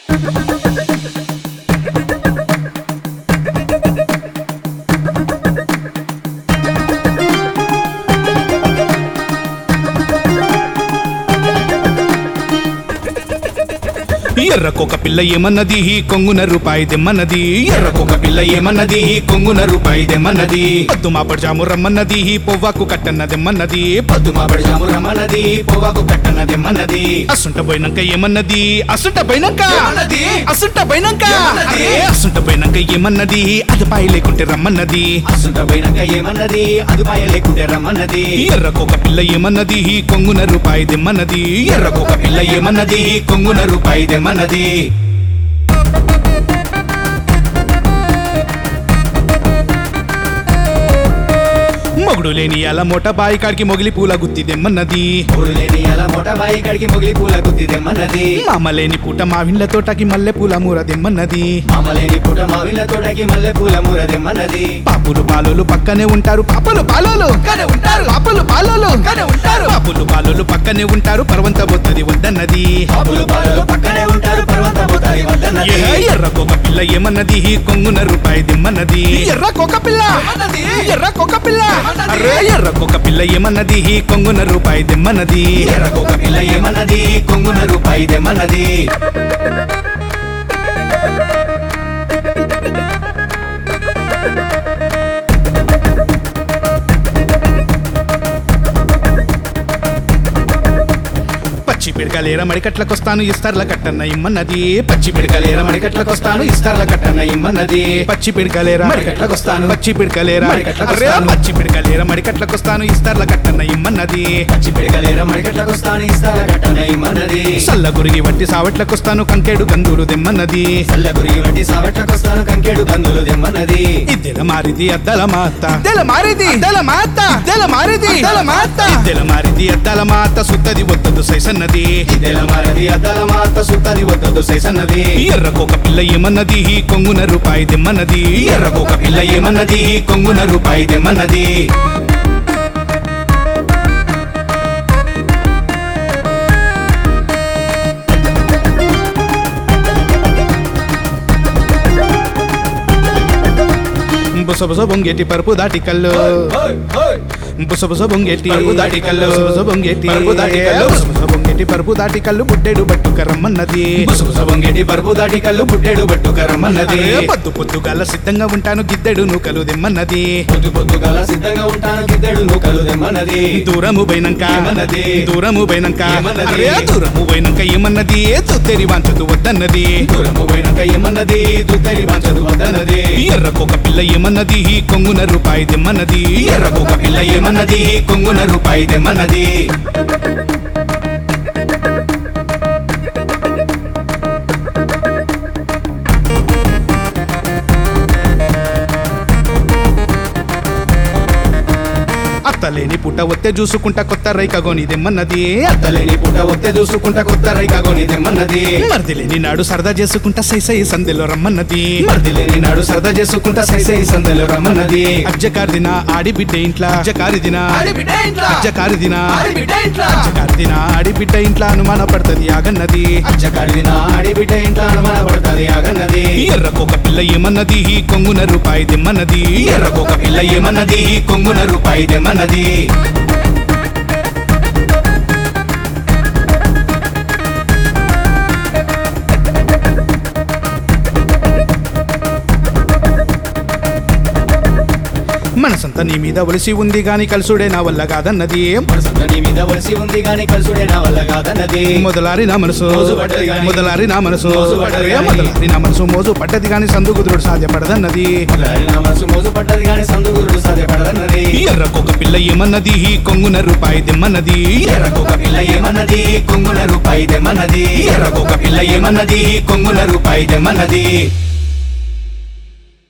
ఎర్రకొక పిల్ల ఏమన్నది కొంగున రూపాయి దెమ్మన్నది ఎర్రకొక పిల్ల ఏమన్నది కొంగున రూపాయి దెమ్మన్నది పద్దు మాపడి జాము రమ్మన్నది పొవ్వాకు కట్టన్నదెమ్మన్నది పద్దు మాపడి జాము రమ్మన్నది పొవ్వాకు కట్టన్నదెమ్మన్నది అసుంట పోయినాక ఏమన్నది అసుంట పోయినాక ఏమన్నది? అసుంట పోయినాక ఏమన్నది? అరే, అసుంట పోయినాక ఏమన్నది అది పాయి లేకుంటే రమ్మన్నది అసుంట పోయినాక ఏమన్నది అదుపాయ లేకుంటే రమ్మన్నది ఎర్రకొక పిల్ల ఏమన్నది కొంగున రూపాయి దెమ్మన్నది ఎర్రకొక పిల్ల ఏమన్నది కొంగున రూపాయి దెమ్మన్నది మొగుడు లేని అలా మొట బాయి కాడికి మొగిలి పూల గుత్తి దెమ్మన్నది ఊరు లేని అలా మొట బాయి కడికి మొగిలి పూల గుత్తి తెమ్మన్నది మామ లేని పూట మావిండ్ల తోటకి మల్లె పూల మూర దెమ్మన్నది మామలేని పూట మావిల తోటకి మల్లె పూల మూర తెమ్మన్నది పాపులు పాలోలు పక్కనే ఉంటారు పాపలు పాలోలు పక్కనే ఉంటారు. పాపులు పాలోలు పక్కనే ఉంటారు. పాపులు పాలోలు పక్కనే ఉంటారు పర్వంత బొత్తది వద్దన్నది బాబులు బాలు పక్కనే ఉంటారు పర్వత పోతాయి వద్దన్నది ఏ ఎర్రకొక పిల్ల ఏమన్నది కొంగున రూపాయి దిమ్మన్నది ఎర్రకొక పిల్ల ఏమన్నది? ఎర్రకొక పిల్ల ఏమన్నది? అరే ఎర్రకొక పిల్ల ఏమన్నది కొంగున రూపాయి దిమ్మన్నది ఎర్రకొక పిల్ల ఏమన్నది కొంగున రూపాయి తెమ్మన్నది పచ్చి పిడకలేర మడికట్లకొస్తాను ఇస్తార్ల కట్టన్న ఇమ్మన్నది పచ్చి పిడకలేర మడికట్లకొస్తాను ఇస్తార్ల కట్టన్న ఇమ్మన్నది పచ్చి పిడకలేర మడికట్లకొస్తాను. పచ్చి పిడకలేర మడికట్లకొస్తాను. అరే, పచ్చి పిడకలేర మడికట్లకొస్తాను ఇస్తార్ల కట్టన్న ఇమ్మన్నది పచ్చి పిడకలేర మడికట్లకొస్తాను ఇస్తాల కట్టన ఇమ్మన్నది సల్ల గురిగి వట్టి సావట్లకొస్తాను కంకేడు గంధులు దెమ్మన్నది చల్ల గురిగి వట్టి సావట్లకొస్తాను కంకేడు కందులు తెమ్మన్నది ఇద్దెల మారిది అద్దల మాత ఇద్దెల మారిది అద్దల మాత ఇద్దెల మారిది అద్దల మాత ఇద్దెల మారిది అద్దల మాత సుత్తది వద్దదు సైసన్నది ఇదెల మారది అద్దల మాత సుత్తది వద్దదు సైసన్నది ఎర్రకొక పిల్ల ఏమన్నది కొంగున రూపాయి దెమ్మన్నది ఎర్రకొక పిల్ల ఏమన్నది కొంగున రూపాయి దెమ్మన్నది బుసబుస బొంగేటి పరుపు దాటి కళ్ళు హోయ్, హోయ్. బుసబుస బొంగేటి పరుపు దాటి కళ్ళు. బుసబుస బొంగేటి పరుపు దాటి కళ్ళు. బుసబుస బొంగేటి పరుపు దాటి కళ్ళు బుట్టెడు బట్టుక రమ్మన్నది బుసబుస బొంగేటి పరుపు దాటి కళ్ళు పుట్టెడు బట్టు కరమ్మన్నది అరే, పొద్దు పొద్దుగాల సిద్ధంగా ఉంటాను గిద్దెడు నూకలు దెమ్మన్నది పొద్దు పొద్దుగల సిద్ధంగా ఉంటాను గిద్దెడు నూకలు తెమ్మన్నది దూరము పోయినంక ఏమన్నది? దూరము పోయినంక ఏమన్నది? అరే, దూరము పోయినంక ఏమన్నది తుత్తెరి వాంచదు వద్దన్నది దూరము పోయినాక ఏమన్నది దుద్దరి పంచదు వద్దన్నది ఎర్రకొక పిల్ల ఏమన్నది కొంగున రూపాయి దెమ్మన్నది ఎర్రకొక పిల్ల ఏమన్నది కొంగున రూపాయి దెమ్మన్నది అత్తలేని పుట్ట ఒత్తే చూసుకుంటా కొత్త రైక గోని దెమ్మన్నది అత్తలేని పుట్ట ఒత్తే చూసుకుంటా కొత్త రైక కొని తెమ్మన్నది మర్దిలేని నాడు సరదా చేసుకుంటా సైసై సందెలో రమ్మన్నది మర్దిలేని నాడు సరదా చేసుకుంటా సైసై సందలు రమ్మన్నది అజ్జకారిదిన ఆడి బిడ్డ ఇంట్ల అజ్జకారిదిన బిడ్డ ఇంట్లా అజ్జకారిదిన బిడ్డ ఇంట్లా అజ్జకారిదిన ఆడి బిడ్డ ఇంట్ల అనుమాన పడుతుంది ఆగన్నది అచ్చకాడిదిన ఆడి బిడ్డ ఇంట్లో అనుమాన పడుతుంది ఆగన్నది ఎర్రకొక పిల్ల ఏమన్నది కొంగున రూపాయి దెమ్మన్నది ఎర్రకొక పిల్ల ఏమన్నది కొంగున రూపాయి దెమ్మన్నది మనసంతా నీ మీద ఒలిసి ఉంది గాని కలుసుడే నా వల్ల కాదన్నది మనసంతా నీ మీద వలసి ఉంది గాని కలుసుడే నా వల్ల కాదన్నది మొదలారి నా మనసు మోజు పడ్డది గాని. మొదలారి నా మనసు మోజు పడ్డది అరే, గాని. మొదలారి నా మనసు మోజు పడ్డది గాని సందు కుదురుడు సాధ్యపడదన్నది మొదలారి నా మనసు మోజు పడ్డది గాని సందుగురుడు సాధ్యపడదన్నది ఎర్రకొక పిల్ల ఏమన్నది కొంగున రూపాయి దెమ్మన్నది ఎర్రకొక పిల్ల ఏమన్నది కొంగున రూపాయి తెమ్మన్నది ఎర్రకొక పిల్ల ఏమన్నది కొంగున రూపాయి దెమ్మన్నది